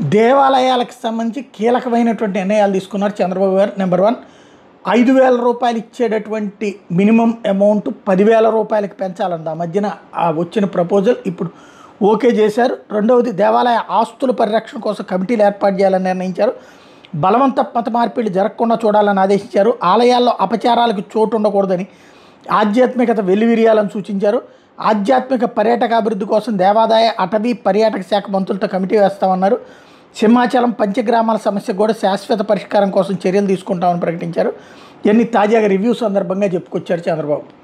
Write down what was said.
దేవాలయాలకు సంబంధించి కీలకమైనటువంటి నిర్ణయాలు తీసుకున్నారు చంద్రబాబు గారు నెంబర్ వన్ ఐదు వేల రూపాయలు ఇచ్చేటటువంటి మినిమం అమౌంట్ పదివేల రూపాయలకి పెంచాలంట ఆ మధ్యన ఆ వచ్చిన ప్రపోజల్ ఇప్పుడు ఓకే చేశారు రెండవది దేవాలయ ఆస్తుల పరిరక్షణ కోసం కమిటీలు ఏర్పాటు చేయాలని నిర్ణయించారు బలవంత మత మార్పిడి జరగకుండా చూడాలని ఆదేశించారు ఆలయాల్లో అపచారాలకు చోటు ఉండకూడదని ఆధ్యాత్మికత వెల్లివిరియాలని సూచించారు ఆధ్యాత్మిక పర్యాటక అభివృద్ధి కోసం దేవాదాయ అటవీ పర్యాటక శాఖ మంత్రులతో కమిటీ వేస్తామన్నారు సింహాచలం పంచగ్రామాల సమస్య కూడా శాశ్వత పరిష్కారం కోసం చర్యలు తీసుకుంటామని ప్రకటించారు ఇవన్నీ తాజాగా రివ్యూ సందర్భంగా చెప్పుకొచ్చారు చంద్రబాబు